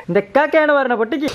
എന്റെ ഇക്കാക്കയാണ് പറഞ്ഞ പൊട്ടിക്ക്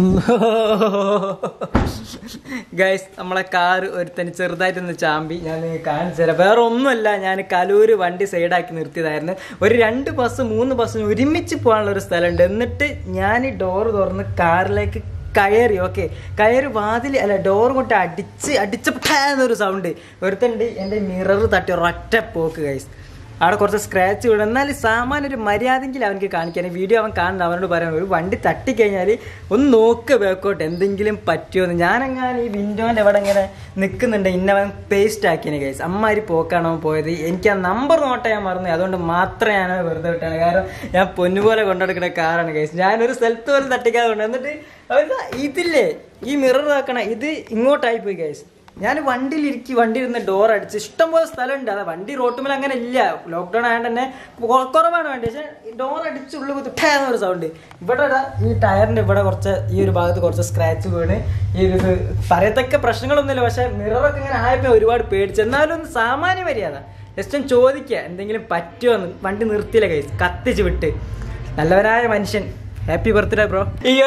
ഗൈസ് നമ്മളെ കാറ് ഒരുത്തന് ചെറുതായിട്ടൊന്ന് ചാമ്പി ഞാൻ നിങ്ങൾക്ക് കാണിച്ചു തരാം വേറെ ഒന്നുമല്ല ഞാൻ കലൂര് വണ്ടി സൈഡാക്കി നിർത്തിയതായിരുന്നു ഒരു രണ്ട് ബസ് മൂന്ന് ബസ്സിന് ഒരുമിച്ച് പോകാനുള്ള ഒരു സ്ഥലമുണ്ട് എന്നിട്ട് ഞാൻ ഡോറ് തുറന്ന് കാറിലേക്ക് കയറി ഓക്കെ കയറി വാതിൽ അല്ല ഡോർ കൊണ്ട് അടിച്ച് അടിച്ചപ്പോഴൊരു സൗണ്ട് ഒരുത്തണ്ട് എൻ്റെ മിറർ തട്ടി ഒരൊറ്റ പോക്ക് ഗൈസ് അവിടെ കുറച്ച് സ്ക്രാച്ച് വീഴും എന്നാലും സാമാന്യ ഒരു മര്യാദയെങ്കിലും അവനക്ക് കാണിക്കാൻ വീഡിയോ അവൻ കാണുന്നത് അവനോട് പറയണം ഒരു വണ്ടി തട്ടിക്കഴിഞ്ഞാൽ ഒന്ന് നോക്ക് ബാക്കോട്ട് എന്തെങ്കിലും പറ്റുമോന്ന് ഞാനെങ്ങാനും ഈ വിൻഡോൻ്റെ അവിടെ ഇങ്ങനെ നിൽക്കുന്നുണ്ട് ഇന്നവൻ പേസ്റ്റ് ആക്കിയനെ കേസ് അമ്മാരി പോക്കാണ് അവൻ പോയത് എനിക്ക് ആ നമ്പർ നോട്ട് ചെയ്യാൻ മറന്നു അതുകൊണ്ട് മാത്രമേ ഞാൻ വെറുതെ വിട്ടാണ് കാരണം ഞാൻ പൊന്നുപോലെ കൊണ്ടെടുക്കുന്ന കാറാണ് കേസ് ഞാനൊരു സ്ഥലത്ത് പോലും തട്ടിക്കാതെ കൊണ്ട് എന്നിട്ട് അവൻ ഇതില്ലേ ഈ മിറർ ആക്കണ ഇത് ഇങ്ങോട്ടായി പോയി കേസ് ഞാൻ വണ്ടിയിലിരിക്കി വണ്ടി ഇരുന്ന് ഡോർ അടിച്ച് ഇഷ്ടംപോലെ സ്ഥലമുണ്ട് അതാ വണ്ടി റോട്ടുമേൽ അങ്ങനെ ഇല്ല ലോക്ക്ഡൌൺ ആയതുകൊണ്ട് തന്നെ കൊ- കുറവാണ് വണ്ടി പക്ഷെ ഡോർ അടിച്ച് ഉള്ളിൽ കുത്തിട്ടാന്ന് ഒരു സൗണ്ട് ഇവിടെ ഇതാ ഈ ടയറിന്റെ ഇവിടെ കുറച്ച് ഈ ഒരു ഭാഗത്ത് കുറച്ച് സ്ക്രാച്ച് വീണ് ഈ ഒരു ഇത് പറയത്തക്ക പ്രശ്നങ്ങളൊന്നുമില്ല പക്ഷെ മിററൊക്കെ ഇങ്ങനെ ആയപ്പോ ഒരുപാട് പേടിച്ചു എന്നാലും ഒന്ന് സാമാന്യ മര്യാദ ജസ്റ്റ് ഒന്ന് ചോദിക്കുക എന്തെങ്കിലും പറ്റുമോ വണ്ടി നിർത്തിയില്ല കൈ കത്തിച്ച് വിട്ട് നല്ലവനായ മനുഷ്യൻ happy birthday bro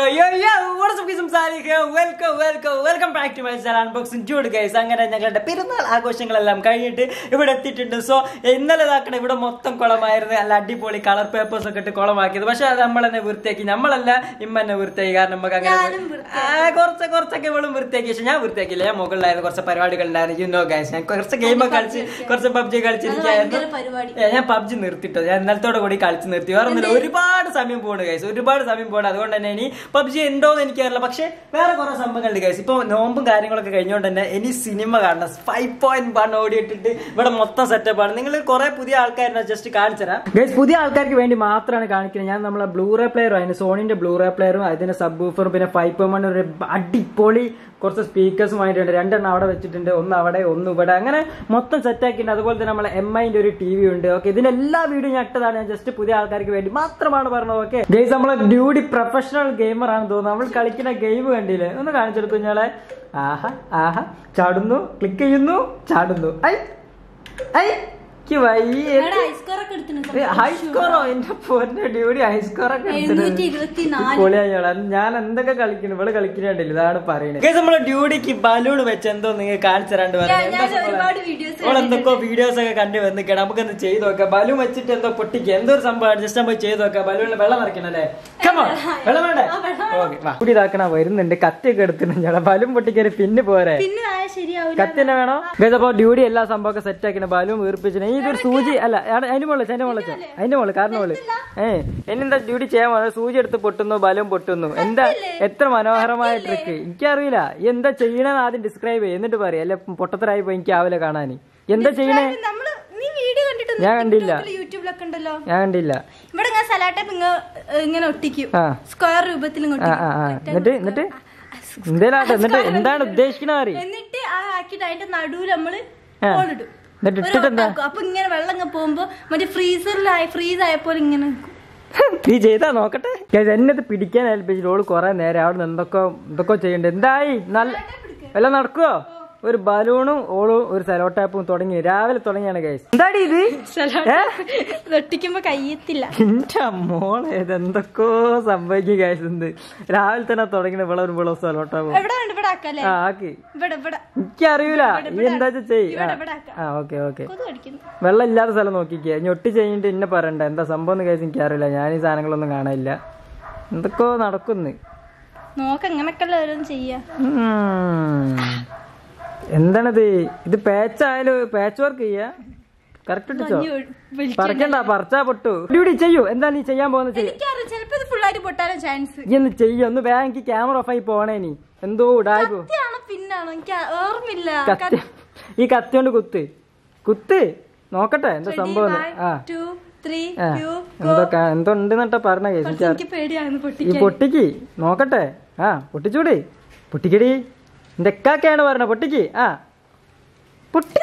welcome welcome welcome back to my channel unboxing Jude guys അങ്ങനെ ഞങ്ങളുടെ പെരുന്നാൾ ആഘോഷങ്ങളെല്ലാം കഴിഞ്ഞിട്ട് ഇവിടെ എത്തിയിട്ടുണ്ട് സോ ഇന്നലെ ഇതാക്കണ ഇവിടെ മൊത്തം കുളമായിരുന്നു നല്ല അടിപൊളി കളർ പേപ്പേഴ്സ് ഒക്കെ ഇട്ട് കുളമാക്കിയത് പക്ഷെ അത് നമ്മൾ തന്നെ വൃത്തിയാക്കി നമ്മളല്ല ഇമ്മ തന്നെ വൃത്തിയാക്കി കാരണം നമുക്ക് അങ്ങനെ ആ, കുറച്ച് കുറച്ചൊക്കെ ഇവളും വൃത്തിയാക്കി പക്ഷെ ഞാൻ വൃത്തിയാക്കിയില്ല ഞാൻ മുകളിലായിരുന്നു കുറച്ച് പരിപാടികൾ ഉണ്ടായിരുന്നു യു നോ ഗൈസ് ഞാൻ കുറച്ച് ഗെയിമൊക്കെ കളിച്ച് കുറച്ച് പബ്ജി കളിച്ചിരിക്കായിരുന്നു ഭയങ്കര പരിപാടി. ഏ, ഞാൻ പബ്ജി നിർത്തിട്ടോ ഞാൻ ഇന്നലത്തോടെ കൂടി കളിച്ച് നിർത്തി വേറെ ഒന്നുമില്ല ഒരുപാട് സമയം പോണ് ഗൈസ് ഒരുപാട് സമയം പോണ് അതുകൊണ്ട് തന്നെ ഇനി പബ്ജി ഉണ്ടോന്ന് എനിക്കറിയില്ല പക്ഷെ വേറെ കുറെ സംഭവങ്ങളുണ്ട് ഗൈസ് ഇപ്പൊ നോമ്പും കാര്യങ്ങളൊക്കെ കഴിഞ്ഞുകൊണ്ട് തന്നെ ഇനി സിനിമ കാണണം ഫൈവ് പോയിന്റ് വൺ ഓടിയിട്ടിട്ട് ഇവിടെ മൊത്തം സെറ്റപ്പ് ആണ് നിങ്ങൾ കുറെ പുതിയ ആൾക്കാരെ ജസ്റ്റ് കാണിച്ചുതരാം ഗൈസ് പുതിയ ആൾക്കാർക്ക് വേണ്ടി മാത്രമാണ് കാണിക്കുന്നത് ഞാൻ നമ്മളെ ബ്ലൂറേ പ്ലെയറും അതിന് സോണിന്റെ ബ്ലൂറേ പ്ലെയറും അതിന്റെ സബ് ബൂഫറും പിന്നെ ഫൈവ് പോയിന്റ് ഒരു അടിപൊളി കുറച്ച് സ്പീക്കേഴ്സും ആയിട്ടുണ്ട് രണ്ടെണ്ണം അവിടെ വെച്ചിട്ടുണ്ട് ഒന്ന് അവിടെ ഒന്ന് ഇവിടെ അങ്ങനെ മൊത്തം സെറ്റ് ആക്കിയിട്ടുണ്ട് അതുപോലെ തന്നെ നമ്മളെ എം ഐന്റെ ഒരു ടി വി ഉണ്ട് ഓക്കെ ഇതിന്റെ എല്ലാ വീഡിയോ ഞാൻ ഇട്ടതാണ് ഞാൻ ജസ്റ്റ് പുതിയ ആൾക്കാർക്ക് വേണ്ടി മാത്രമാണ് പറഞ്ഞത് ഓക്കെ ഗെയിംസ് നമ്മളെ ഡ്യൂഡി പ്രൊഫഷണൽ ഗെയിമർ ആണെന്ന് തോന്നുന്നു നമ്മൾ കളിക്കുന്ന ഗെയിം കണ്ടില്ലേ ഒന്ന് കാണിച്ചെടുത്തു ഞങ്ങളെ ആഹാ ആഹാ ചാടുന്നു ക്ലിക്ക് ചെയ്യുന്നു ചാടുന്നു ഐ ഐ ക്ക് വയ്യ എടാ, high score ഒക്കെ എടുത്തിട്ടുണ്ട്. ഹൈ സ്കോറോ എന്റെ പൊന്നെ ഡ്യൂഡി ഹൈ സ്കോർ ഒക്കെ എഴുന്നൂറ്റി ഇരുപത്തിനാല്. പൊളിയായോളാ ഞാൻ എന്തൊക്കെ കളിക്കുന്നു ഇവിടെ കളിക്കുന്നുണ്ടല്ലോ ഇതാണ് പറയുന്നത് നമ്മളെ ഡ്യൂഡിക്ക് ബലൂൺ വെച്ച് എന്തോ നിങ്ങൾ കാണിച്ചു തരാണ്ട് ഞാൻ- ഞാൻ ഒരുപാട് videos എന്തൊക്കെ വീഡിയോസ് ഒക്കെ കണ്ടു വന്നിക്കണം നമുക്ക് ഒന്ന് ചെയ്ത് നോക്കാം ബലൂൺ വെച്ചിട്ട് എന്തോ പൊട്ടിക്കുക എന്തോ ഒരു സംഭവം ജസ്റ്റ് നമ്മൾ ചെയ്ത് നോക്കാം ബലൂണിൽ വെള്ളം നിറയ്ക്കണല്ലേ കമോ വെള്ളം വേണ്ടേ ഓക്കെ കൂടി ഇതാക്കണ വരുന്നുണ്ട് കത്തിയൊക്കെ എടുത്തിട്ടുണ്ട് ഞങ്ങളെ ബലൂൺ പൊട്ടിക്കാൻ പിന്നെ പോരെ പിന്നെ ആയ ശരിയാവില്ല കത്തി തന്നെ വേണോ ഗൈസ് അപ്പൊ ഡ്യൂട്ടി എല്ലാ സംഭവമൊക്കെ സെറ്റ് ആക്കിன ബലൂൺ വീർപ്പിച്ചു ഈ ഇതൊരു സൂചി അല്ല അവിടെ അതിന്റെ മുകളിൽ അതിന്റെ മുകളിൽ അതിന്റെ മുകളിൽ കാരണം മുകളിൽ ഏ എന്നെന്താ ഡ്യൂട്ടി ചെയ്യാൻ പോകുന്നത് സൂചി എടുത്ത് പൊട്ടുന്നു ബലൂൺ പൊട്ടുന്നു എന്താ എത്ര മനോഹരമായ ട്രിക്ക് എനിക്കറിയില്ല ഈ എന്താ ചെയ്യണമെന്ന് ആദ്യം ഡിസ്ക്രൈബ് ചെയ്യും എന്നിട്ട് പറയാം അല്ലെ പൊട്ടത്തരായി പോയി എനിക്ക് ആവില്ല കാണാൻ എന്താ ചെയ്യണേ നമ്മള് നീ വീഡിയോ കണ്ടിട്ടുണ്ട് ഞാൻ കണ്ടില്ല. യൂട്യൂബിലൊക്കെ ഉണ്ടല്ലോ ഞാൻ കണ്ടില്ല ഇവിടെ ഞാൻ സലാട്ടപ്പ് ഇങ്ങനെ ഒട്ടിക്കും ആ. സ്ക്വയർ രൂപത്തിൽ ഇങ്ങ് ആ ആ ആ എന്നിട്ട് എന്നിട്ട് എന്തേലാട്ടെ എന്നിട്ട് എന്താണ് ഉദ്ദേശിക്കണ അറിയ എന്നിട്ട് ആ ആക്കിയിട്ട് അതിന്റെ നടുവിൽ നമ്മള് ആ. ഹോളിടും എന്നിട്ട് ഒരു ഇട്ടിട്ട് എന്താ ഓട്ടാക്കും. അപ്പൊ ഇങ്ങനെ വെള്ളം ഇങ്ങ് പോകുമ്പോ മറ്റേ ഫ്രീസറിലായി ഫ്രീസ് ആയപ്പോൾ ഇങ്ങനെ നിക്കും. നീ ചെയ്താ നോക്കട്ടെ Guys, എന്നെ ഇത് പിടിക്കാൻ ഏൽപ്പിച്ചിട്ട് ഓള് കൊറേ നേരം അവിടെ നിന്ന് എന്തൊക്കെ എന്തൊക്കെ ചെയ്യണ്ട എന്തായി നല്ല എല്ലാം നടക്കുവോ ഒരു ബലൂണും ഓളും ഒരു സെലോ ടാപ്പും തുടങ്ങി രാവിലെ തുടങ്ങിയാണ് ഗൈസ് എന്താടി ഇത് ഏ? ഇത് ഒട്ടിക്കുമ്പോ കയ്യത്തില്ല എന്റെ മോളെ ഇത് എന്തൊക്കെയോ സംഭവിക്കും ഗൈസ് എന്ത് രാവിലെ തന്നെ തുടങ്ങി ഇവിടെ ഒരു വിളോ സെലോ ടാപ്പും എവിടെ ഉണ്ട് ഇവിടെ ആക്കല്ലേ ആ ആക്കി ഇവിടെ ഇവിടെ എനിക്കറിയൂല നീ എന്താ ചെയ് ആ. ഇവിടെ ആക്കാം ആ ഓക്കെ ഓക്കെ കൊതു കടിക്കുന്നു വെള്ളം ഇല്ലാത്ത സ്ഥലം നോക്കിക്കുക ഞൊട്ടി കഴിഞ്ഞിട്ട് എന്നെ പറയണ്ട എന്താ സംഭവം എന്ന് കഴിച്ച് എനിക്കറിയില്ല ഞാൻ ഈ സാധനങ്ങളൊന്നും കാണാനില്ല എന്തൊക്കെയോ നടക്കുന്നു നോക്ക ഇങ്ങനൊക്കെല്ല ഓരോന്ന് ചെയ്യാ ഉം. എന്താണിത് ഇത് പാച്ച് ആയാലും പാച്ച് വർക്ക് ചെയ്യാ കറക്റ്റ് ഇട്ടിച്ചോ ഇനി വിളിച്ച് പറിക്കണ്ട പറിച്ചാ പൊട്ടു ഡ്യൂട്ടി ചെയ്യൂ എന്താ നീ ചെയ്യാൻ പോകുന്നത് ചെയ്യ എനിക്കറിയാം ചിലപ്പോ ഇത് ഫുള്ളായിട്ട് പൊട്ടാനും ചാൻസ് ഈ ഒന്ന് ചെയ്യ ഒന്ന് വേഗം എനിക്ക് ക്യാമറ ഓഫ് ആയി പോണേ നീ എന്തോ ഇടായി പോ കത്തിയാണോ പിന്നാണോ എനിക്ക് ഓർമ്മയില്ല കത്തി ഈ കത്തി കൊണ്ട് കുത്ത് കുത്ത് നോക്കട്ടെ എന്താ സംഭവം എന്ന്. ആ ടു ത്രീ ആ എന്തോ കാ- എന്തോ ഉണ്ട് എന്നിട്ടാ പറഞ്ഞ കേസ് എനിക്ക് എനിക്ക് പേടിയാണ് പൊട്ടി ഈ പൊട്ടിക്ക് നോക്കട്ടെ ആ പൊട്ടിച്ചൂടി പൊട്ടിക്കടി എന്റെ എക്കാക്കയാണ് പറഞ്ഞ പൊട്ടിക്ക് ആ പൊട്ടി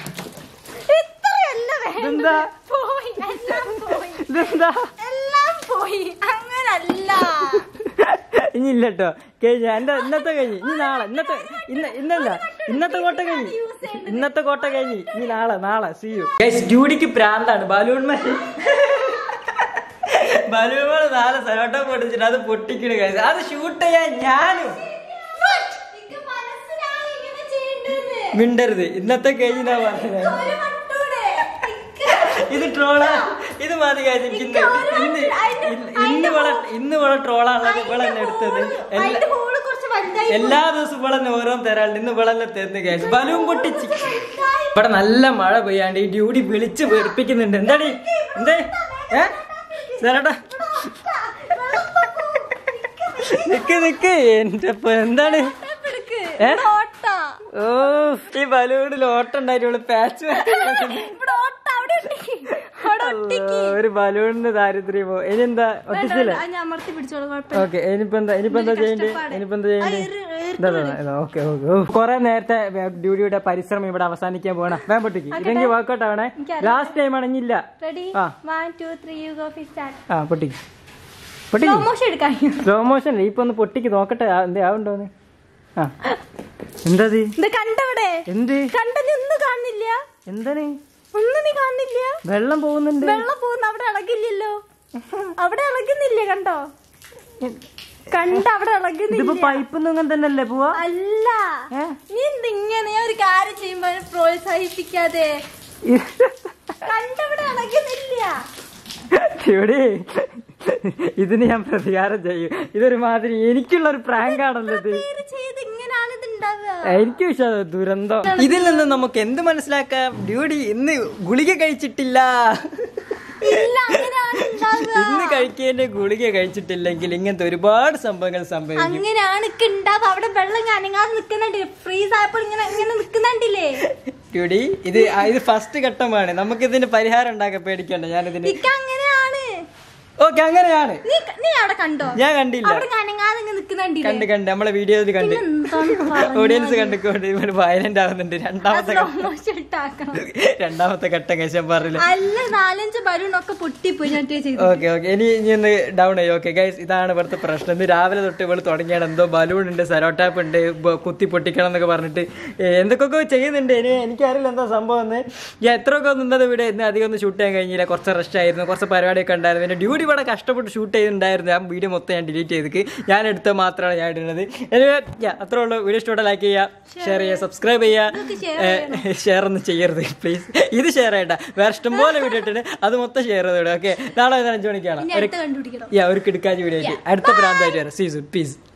ഇത്രയല്ല വേണ്ടത്. ഇതെന്താ പോയി എല്ലാം പോയി ഇതെന്താ എല്ലാം പോയി അങ്ങനല്ല ഇനി ഇല്ല കേട്ടോ കഴിഞ്ഞ എന്റെ ഇന്നത്തെ കഴിഞ്ഞ് ഇനി നാളെ ഇന്നത്തെ ഇന്ന ഇന്നല്ല ഇന്നത്തെ കോട്ട കഴിഞ്ഞ് ഇന്നത്തെ കോട്ട കഴിഞ്ഞ് ഇനി നാളെ നാളെ സി യു ഡ്യൂട്ടിക്ക് പ്രാന്താണ് ബലൂൺ ബലൂണ് നാല് സെലോട്ടോ പൊട്ടിച്ചിട്ട് അത് പൊട്ടിക്കണ് guys. അത് ഷൂട്ട് ചെയ്യാൻ ഞാനും എനിക്ക് മനസ്സിലായി ഇങ്ങനെ ചെയ്യണ്ടെന്ന്. മിണ്ടരുത് ഇന്നത്തെ കഴിഞ്ഞാ പറഞ്ഞത് ഒരു മട്ടൂടെ. എനിക്ക് ഇത് ട്രോളാ ഇത് മതി guys. എനിക്ക് ഇന്ന് ഇന്ന് ഇന്ന് ഇന്ന് ഇവിടെ ഇന്ന് ഇവിടെ ട്രോളാണുള്ളത് ഇവിടെ തന്നെ എടുത്തത് എല്ലാ അതിന്റെ ഹോള് കുറച്ച് വലുതായി എല്ലാ ദിവസവും ഇവിടെ തന്നെ ഓരോന്ന് തരാണ്ട് ഇന്ന് ഇവിടെ തന്നെ തരുന്നു guys. ബലൂൺ പൊട്ടിച്ച് ഇവിടെ നല്ല മഴ പെയ്യാണ്ട് ഈ ഡ്യൂട്ടി വിളിച്ച് വെറുപ്പിക്കുന്നുണ്ട് എന്താടി എന്തേ ഏ ചേട്ടാ നിക്ക് നിക്ക് എന്റെ ഇപ്പൊ എന്താണ് എടുക്ക്. ഏ? ഓട്ട. ഓ ഈ ബലൂണിൽ ഓട്ടം ഉണ്ടായിട്ടുള്ളു പാച്ച് ഇവിടെ ഓട്ട അവിടെ ഒട്ടിക്ക്. അവിടെ ഒട്ടിക്ക്. ഒരു ബലൂണിന് ദാരിദ്ര്യമോ ഇനി എന്താ വേണ്ട, ഒട്ടിച്ചില്ലേ വേണ്ട, അത് ഞാൻ അമർത്തി പിടിച്ചോളാം കുഴപ്പമില്ല ഓക്കെ ഇനിയിപ്പോ എന്താ ഇനിയിപ്പോ എന്താ ചെയ്യണ്ടേ കഷ്ടപ്പാട്. ഇനിയിപ്പോ എന്താ ചെയ്യണ്ടേ ആ, ഇറ്- ഇറ് ഓക്കെ ഓക്കെ കൊറേ നേരത്തെ ഡ്യൂട്ടിയുടെ പരിശ്രമം ഇവിടെ അവസാനിക്കാൻ പോകണം വേഗം പൊട്ടിക്ക് ഇതെങ്കിൽ വർക്കൗട്ട് ആവണേ എനിക്കറിയാം. ലാസ്റ്റ് ടൈം ആണെങ്കില്ല റെഡി ആ. One two three you go ഫി സ്റ്റാർട്ട് ആ പൊട്ടിക്ക് പൊട്ടിക്ക് മോശം എടുക്കാൻ സ്ലോ മോഷൻ ഇപ്പൊ ഒന്ന് പൊട്ടിക്ക് നോക്കട്ടെ ആ, എന്തേ ആവുണ്ടോന്ന് ആ എന്താ ഇത്? ഇത് കണ്ടവിടെ എന്ത് കണ്ട നീ ഒന്നും കാണുന്നില്ല എന്താണ് ഒന്നും നീ കാണുന്നില്ല വെള്ളം പോകുന്നുണ്ട് വെള്ളം പോകുന്ന അവിടെ ഇളകില്ലല്ലോ അവിടെ ഇളകുന്നില്ലേ കണ്ടോ കണ്ട അവിടെ ഇതിപ്പോ ഇളകുന്നില്ല പൈപ്പ് അങ്ങനെ തന്നെയല്ലേ പോവാ അല്ല ഏ? നീ എന്തിങ്ങനെ ഒരു കാര്യം ചെയ്യുമ്പോ അതിനെ പ്രോത്സാഹിപ്പിക്കാതെ കണ്ടവിടെ ഇളകുന്നില്ല ഇവിടെ ഇതിന് ഞാൻ പ്രതികാരം ചെയ്യും ഇതൊരു മാതിരി എനിക്കുള്ള ഒരു പ്രാങ്ക് ആണല്ലോ ഇത് പേര് ചെയ്ത് ഇങ്ങനാണ് ഇത് ഉണ്ടാവുക എനിക്ക് വിശ്വാസം ദുരന്തം ഇതിൽ നിന്ന് നമുക്ക് എന്ത് മനസ്സിലാക്കാം ഡ്യൂട്ടി ഇന്ന് ഗുളിക കഴിച്ചിട്ടില്ല ഇല്ല അങ്ങനെയാണ് ഉണ്ടാവുക ഇന്ന് കഴിക്കേണ്ട ഗുളിക കഴിച്ചിട്ടില്ലെങ്കിൽ ഇങ്ങനത്തെ ഒരുപാട് സംഭവങ്ങൾ സംഭവിക്കും അങ്ങനെയാണ് ഇക്ക് ഉണ്ടാവുക അവിടെ വെള്ളം അനങ്ങാതെ നിക്കുന്നുണ്ട് ഫ്രീസ് ആയപ്പോൾ ഇങ്ങനെ ഇങ്ങനെ നിക്കുന്നുണ്ടില്ലേ ഡ്യൂട്ടി ഇത് ആ, ഇത് ഫസ്റ്റ് ഘട്ടമാണ് നമുക്ക് ഇതിന് പരിഹാരം ഉണ്ടാക്കാൻ പേടിക്കണ്ട ഞാനിതിന് ഇക്ക് അങ്ങനെയാണ് ഓക്കെ അങ്ങനെയാണ് നീ നീ അവിടെ കണ്ടോ ഞാൻ കണ്ടില്ല അവിടെ അനങ്ങാതെ ഇങ്ങനെ നിക്കുന്നുണ്ടില്ലേ കണ്ട് കണ്ട് നമ്മളെ വീഡിയോയിൽ കണ്ട് എന്താണ് പറഞ്ഞത്? ഓഡിയൻസ് കണ്ടുകൊണ്ട് ഇവിടെ വയലന്റ് ആവുന്നുണ്ട് രണ്ടാമത്തെ slow ഘട്ടം motion ഇട്ടാക്കണം. രണ്ടാമത്തെ ഘട്ടം കഴിച്ചാൻ പറഞ്ഞില്ല അല്ല നാലഞ്ച് ബലൂൺ ഒക്കെ പൊട്ടിപ്പോയി ഞാൻ ചെയ്തു ഓക്കെ ഓക്കെ ഇനി ഇനി ഒന്ന് ഡൗൺ ആയി ഓക്കെ ഗൈസ് ഇതാണ് ഇവിടുത്തെ പ്രശ്നം ഇന്ന് രാവിലെ തൊട്ട് ഇവള് തുടങ്ങിയാണ് എന്തോ ബലൂൺ ഉണ്ട് സെറോടാപ്പ് ഉണ്ട് ബ- കുത്തി പൊട്ടിക്കണം എന്നൊക്കെ പറഞ്ഞിട്ട് ഏ, എന്തൊക്കെയൊക്കെ ചെയ്യുന്നുണ്ട് ഇനി എനിക്കറിയില്ല എന്താ സംഭവം എന്ന് ഞാൻ എത്രയൊക്കെ ഒന്നും ഇന്നത് ഇവിടെ ഇന്ന് അധികം ഒന്നും ഷൂട്ട് ചെയ്യാൻ കഴിഞ്ഞില്ല കുറച്ച് റഷ് ആയിരുന്നു കുറച്ച് പരിപാടിയൊക്കെ ഉണ്ടായിരുന്നു പിന്നെ ഡ്യൂട്ടി ഇവിടെ കഷ്ടപ്പെട്ട് ഷൂട്ട് ചെയ്തിട്ടുണ്ടായിരുന്നു ആ വീഡിയോ മൊത്തം ഞാൻ ഡിലീറ്റ് ചെയ്തിട്ട് ഞാൻ എടുത്ത മാത്രമാണ് ഞാൻ ഇടുന്നത് Anyway, yeah, അത്രേ ഉള്ളൂ വീഡിയോ ഇഷ്ടപ്പെട്ട ലൈക്ക് ചെയ്യുക ഷെയർ ചെയ്യുക സബ്സ്ക്രൈബ് ചെയ്യുക ഷെയർ ഒന്നും ചെയ്യരുത് പ്ലീസ് ഇത് ഷെയർ ചെയ്യണ്ട വേറെ ഇഷ്ടംപോലെ വീഡിയോ ഇട്ടിട്ട് അത് മൊത്തം ഷെയർ ചെയ്തോടെ ഓക്കെ നാളെ അഞ്ചു മണിക്കാണ് ഇനി അടുത്ത് കണ്ടുപിടിക്കണം യാ ഒരു കിടക്കാജ് വീഡിയോ ആയിട്ട് അടുത്ത പ്രാന്തായിട്ട് വരാം സീസൺ പീസ്